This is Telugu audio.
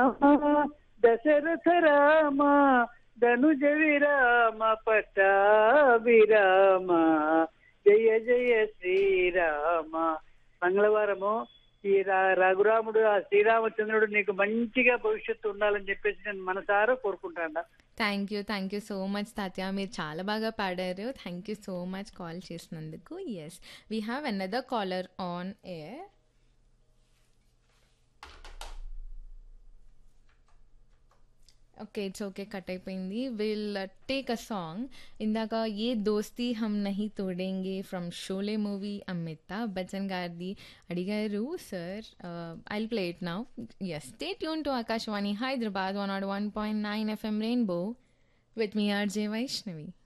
దశరథ రామ ధనుజ విరామ పట్టాభిరామ జయ జయ శ్రీరామ మంగళవారము ఈ రా- రఘురాముడు ఆ శ్రీరామచంద్రుడు నీకు మంచిగా భవిష్యత్తు ఉండాలని చెప్పేసి నేను మనసారా కోరుకుంటాను thank you thank you so much Tatya మీరు చాలా బాగా పాడారు thank you so much call చేసినందుకు yes we have another caller on air okay it's okay cut అయిపోయింది విల్ టేక్ అ సాంగ్ ఇందాక ఏ దోస్తి హమ్ నహి తోడేంగే ఫ్రమ్ షోలే మూవీ అమితాబ్ బచ్చన్ గారిది అడిగారు sir I'll play it now yes stay tuned to Akashvani Hyderabad one not one point nine FM rainbow with me RJ Vaishnavi.